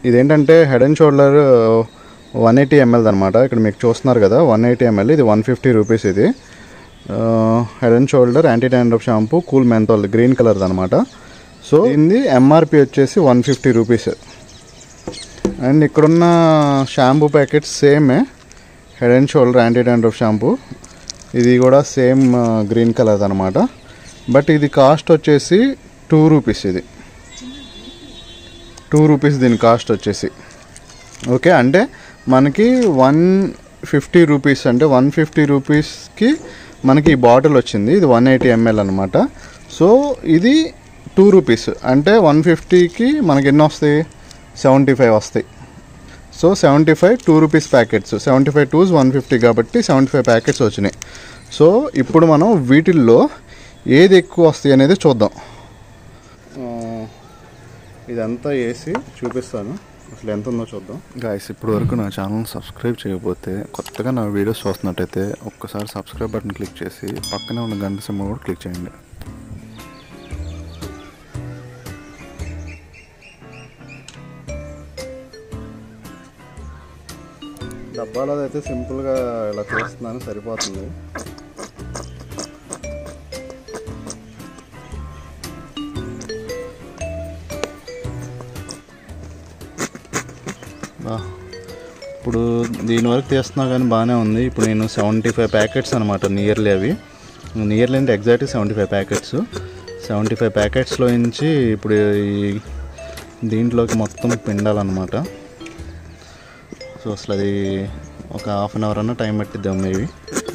ఇదేంటంటే head and shoulder one eighty ML అనమాట ఇక్కడ మీకు చూస్తున్నారు కదా వన్ ఎయిటీ ఎంఎల్ ఇది వన్ ఫిఫ్టీ రూపీస్ ఇది head and shoulder anti dandruff shampoo cool menthol green colour అనమాట సో ఇది ఎంఆర్పి వచ్చేసి వన్ ఫిఫ్టీ రూపీస్ అండ్ ఇక్కడున్న షాంపూ ప్యాకెట్స్ సేమే head and shoulder anti dandruff shampoo ఇది కూడా సేమ్ గ్రీన్ కలర్ అనమాట బట్ ఇది కాస్ట్ వచ్చేసి టూ రూపీస్ ఇది టూ రూపీస్ దీని కాస్ట్ వచ్చేసి ఓకే అంటే మనకి వన్ ఫిఫ్టీ రూపీస్ అంటే వన్ ఫిఫ్టీ రూపీస్కి మనకి ఈ బాటిల్ వచ్చింది ఇది వన్ ఎయిటీ ఎంఎల్ అనమాట సో ఇది టూ రూపీస్ అంటే వన్ ఫిఫ్టీకి మనకి ఎన్ని వస్తాయి సెవెంటీ ఫైవ్ వస్తాయి so seventy five two rupees packets seventy five twos one fifty కాబట్టి సెవెంటీ ఫైవ్ ప్యాకెట్స్ వచ్చినాయి సో ఇప్పుడు మనం వీటిల్లో ఏది ఎక్కువ వస్తాయి అనేది చూద్దాం ఆ, ఇదంతా వేసి చూపిస్తాను అసలు ఎంత ఉందో చూద్దాం గాయస్ ఇప్పుడు వరకు నా ఛానల్ సబ్స్క్రైబ్ చేయకపోతే కొత్తగా నా వీడియోస్ చూస్తున్నట్టయితే ఒక్కసారి సబ్స్క్రైబ్ బటన్ క్లిక్ చేసి పక్కనే ఉన్న గంట సింబల్ కూడా క్లిక్ చేయండి డబ్బాలో అయితే సింపుల్గా ఇలా చేస్తున్నాను సరిపోతుంది బా ఇప్పుడు దీని వరకు తీస్తున్నా కానీ బాగానే ఉంది ఇప్పుడు నేను సెవెంటీ ఫైవ్ ప్యాకెట్స్ అనమాట నియర్లీ అవి నియర్లీ అంటే exact seventy five packets seventy five ప్యాకెట్స్లో నుంచి ఇప్పుడు ఈ దీంట్లోకి మొత్తం పిండాలన్నమాట సో అసలు అది ఒక హాఫ్ అన్ అవర్ అన్న టైం పట్టిద్దాం మేబీ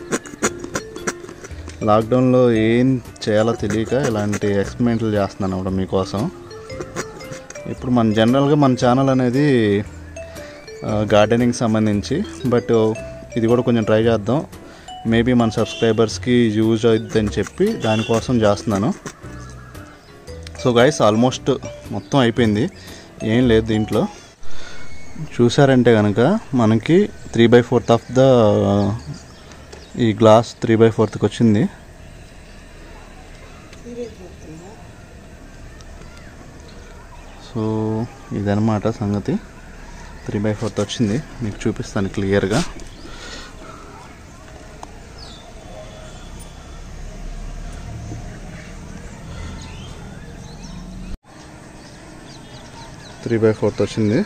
లాక్డౌన్లో ఏం చేయాలో తెలియక ఇలాంటి ఎక్స్పెరిమెంట్లు చేస్తున్నాను అన్నమాట మీకోసం ఇప్పుడు మన జనరల్గా మన ఛానల్ అనేది గార్డెనింగ్ సంబంధించి బట్ ఇది కూడా కొంచెం ట్రై చేద్దాం మేబీ మన సబ్స్క్రైబర్స్కి యూజ్ అవుతుందని చెప్పి దానికోసం చేస్తున్నాను సో గైస్ ఆల్మోస్ట్ మొత్తం అయిపోయింది ఏం లేదు దీంట్లో చూసారంటే కనుక మనకి three by fourth of the ఈ గ్లాస్ త్రీ బై ఫోర్త్కి వచ్చింది సో ఇదనమాట సంగతి త్రీ బై ఫోర్త్ వచ్చింది మీకు చూపిస్తాను క్లియర్గా త్రీ బై ఫోర్త్ వచ్చింది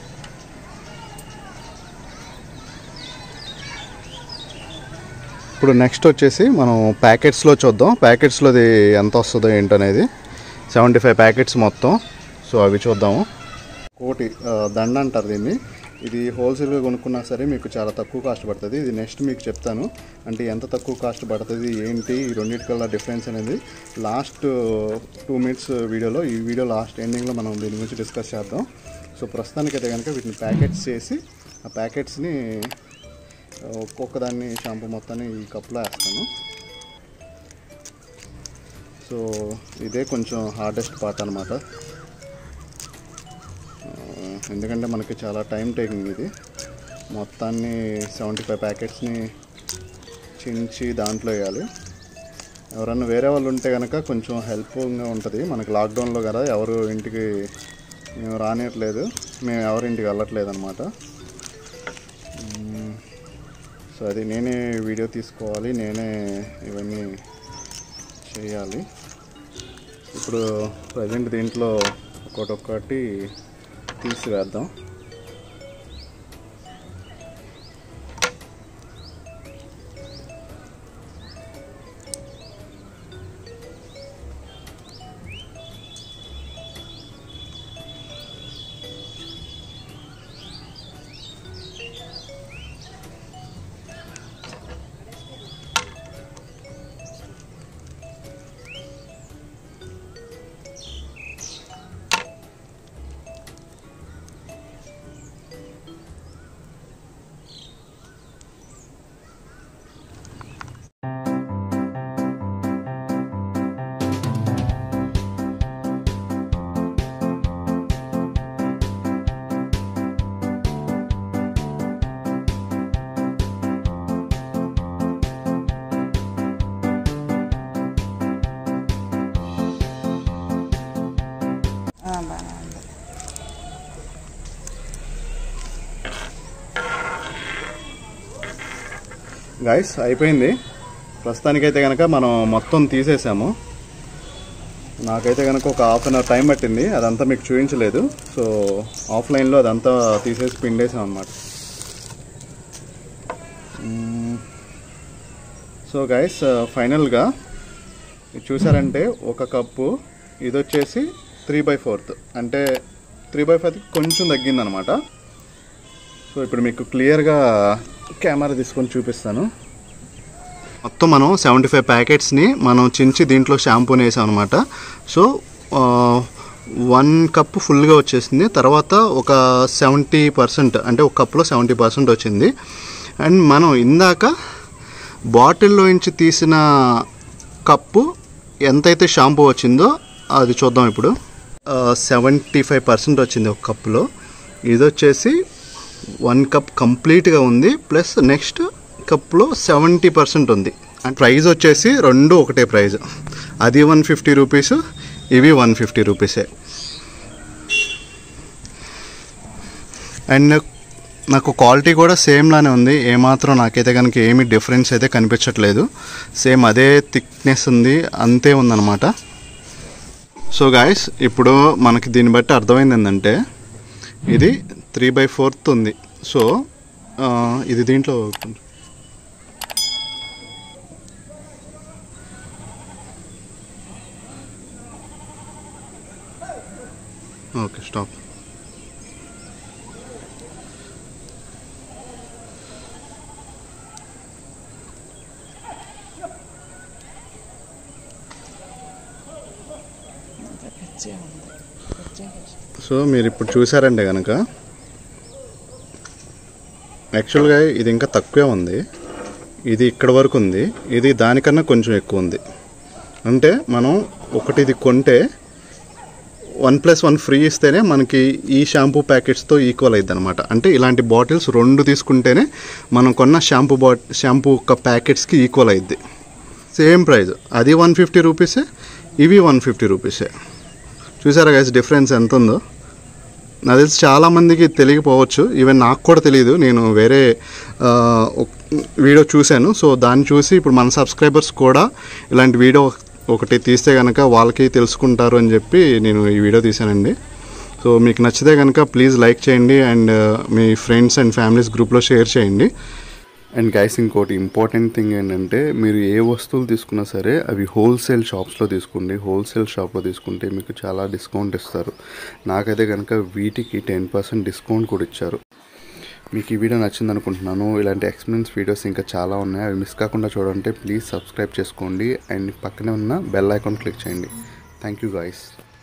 ఇప్పుడు నెక్స్ట్ వచ్చేసి మనం ప్యాకెట్స్లో చూద్దాం ప్యాకెట్స్లోది ఎంత వస్తుందో ఏంటనేది సెవెంటీ ఫైవ్ ప్యాకెట్స్ మొత్తం సో అవి చూద్దాము కోటి ఆ, దండ అంటారు దీన్ని ఇది హోల్సేల్గా కొనుక్కున్నా సరే మీకు చాలా తక్కువ కాస్ట్ పడుతుంది ఇది నెక్స్ట్ మీకు చెప్తాను అంటే ఎంత తక్కువ కాస్ట్ పడుతుంది ఏంటి ఈ రెండింటికల్లా డిఫరెన్స్ అనేది లాస్ట్ టూ మినిట్స్ వీడియోలో ఈ వీడియో లాస్ట్ ఎండింగ్లో మనం దీని గురించి డిస్కస్ చేద్దాం సో ప్రస్తుతానికైతే కనుక వీటిని ప్యాకెట్స్ చేసి ఆ ప్యాకెట్స్ని ఒక్కొక్క దాన్ని షాంపూ మొత్తాన్ని ఈ కప్లో వేస్తాను సో ఇదే కొంచెం హార్డెస్ట్ పార్ట్ అనమాట ఎందుకంటే మనకి చాలా టైం టేకింగ్ ఇది మొత్తాన్ని సెవెంటీ ఫైవ్ ప్యాకెట్స్ని చించి దాంట్లో వేయాలి ఎవరన్నా వేరే వాళ్ళు ఉంటే కనుక కొంచెం హెల్ప్ఫుల్గా ఉంటుంది మనకి లాక్డౌన్లో కదా ఎవరు ఇంటికి మేము రానియట్లేదు మేము ఎవరి ఇంటికి వెళ్ళట్లేదు అనమాట సో అది నేనే వీడియో తీసుకోవాలి నేనే ఇవన్నీ చేయాలి ఇప్పుడు ప్రజెంట్ దీంట్లో ఒక్కొక్కటి తీసివేద్దాం గాయస్ అయిపోయింది ప్రస్తుతానికైతే కనుక మనం మొత్తం తీసేసాము నాకైతే కనుక ఒక హాఫ్ అన్ అవర్ టైం పట్టింది అదంతా మీకు చూపించలేదు సో ఆఫ్లైన్లో అదంతా తీసేసి పిండేసాం అనమాట సో గైస్ ఫైనల్గా ఇది చూసారంటే ఒక కప్పు ఇది వచ్చేసి త్రీ బై ఫోర్త్ అంటే త్రీ బై ఫైవ్ కొంచెం తగ్గిందనమాట సో ఇప్పుడు మీకు క్లియర్గా కెమెరా తీసుకొని చూపిస్తాను మొత్తం మనం సెవెంటీ ఫైవ్ ప్యాకెట్స్ని మనం చించి దీంట్లో షాంపూని వేసాం అనమాట సో వన్ కప్ ఫుల్గా వచ్చేసింది తర్వాత ఒక సెవెంటీ పర్సెంట్ అంటే ఒక కప్లో సెవెంటీ పర్సెంట్ వచ్చింది అండ్ మనం ఇందాక బాటిల్లో నుంచి తీసిన కప్పు ఎంతైతే షాంపూ వచ్చిందో అది చూద్దాం ఇప్పుడు సెవెంటీ ఫైవ్ పర్సెంట్ వచ్చింది ఒక కప్లో ఇది వచ్చేసి వన్ కప్ కంప్లీట్గా ఉంది ప్లస్ నెక్స్ట్ కప్లో సెవెంటీ పర్సెంట్ ఉంది అండ్ ప్రైస్ వచ్చేసి రెండు ఒకటే ప్రైస్ అది వన్ ఫిఫ్టీ రూపీస్ ఇవి వన్ ఫిఫ్టీ రూపీసే అండ్ నాకు క్వాలిటీ కూడా సేమ్ లానే ఉంది ఏమాత్రం నాకైతే కనుక ఏమీ డిఫరెన్స్ అయితే కనిపించట్లేదు సేమ్ అదే థిక్నెస్ ఉంది అంతే ఉందన్నమాట సో గాయస్ ఇప్పుడు మనకి దీన్ని బట్టి అర్థమైంది ఏంటంటే ఇది త్రీ బై ఫోర్త్ ఉంది సో ఆ, ఇది దీంట్లో ఓకే స్టాప్ సో మీరు ఇప్పుడు చూసారంటే కనుక యాక్చువల్గా ఇది ఇంకా తక్కువే ఉంది ఇది ఇక్కడ వరకు ఉంది ఇది దానికన్నా కొంచెం ఎక్కువ ఉంది అంటే మనం ఒకటి ఇది కొంటే వన్ ప్లస్ వన్ ఫ్రీ ఇస్తేనే మనకి ఈ షాంపూ ప్యాకెట్స్తో ఈక్వల్ అయింది అనమాట అంటే ఇలాంటి బాటిల్స్ రెండు తీసుకుంటేనే మనం కొన్న షాంపూ బాట్ షాంపూ ఒక ప్యాకెట్స్కి ఈక్వల్ అయింది సేమ్ ప్రైస్ అది వన్ ఫిఫ్టీ రూపీసే ఇవి వన్ ఫిఫ్టీ రూపీసే చూసారా గైస్ డిఫరెన్స్ ఎంత ఉందో నాకు తెలిసి చాలామందికి తెలియకపోవచ్చు ఈవెన్ నాకు కూడా తెలియదు నేను వేరే ఆ, ఒక- వీడియో చూశాను సో దాన్ని చూసి ఇప్పుడు మన సబ్స్క్రైబర్స్ కూడా ఇలాంటి వీడియో ఒకటి తీస్తే కనుక వాళ్ళకి తెలుసుకుంటారు అని చెప్పి నేను ఈ వీడియో తీశానండి సో మీకు నచ్చితే కనుక ప్లీజ్ లైక్ చేయండి అండ్ మీ ఫ్రెండ్స్ అండ్ ఫ్యామిలీస్ గ్రూప్లో షేర్ చేయండి అండ్ గైస్ ఇంకోటి ఇంపార్టెంట్ థింగ్ ఏంటంటే మీరు ఏ వస్తువులు తీసుకున్నా సరే అవి హోల్సేల్ షాప్స్లో తీసుకోండి హోల్సేల్ షాప్లో తీసుకుంటే మీకు చాలా డిస్కౌంట్ ఇస్తారు నాకైతే కనుక వీటికి టెన్ పర్సెంట్ డిస్కౌంట్ కూడా ఇచ్చారు మీకు ఈ వీడియో నచ్చింది అనుకుంటున్నాను ఇలాంటి ఎక్స్పీరియన్స్ వీడియోస్ ఇంకా చాలా ఉన్నాయి అవి మిస్ కాకుండా చూడాలంటే ప్లీజ్ సబ్స్క్రైబ్ చేసుకోండి అండ్ పక్కనే ఉన్న బెల్ ఐకాన్ క్లిక్ చేయండి థ్యాంక్ యూ గాయస్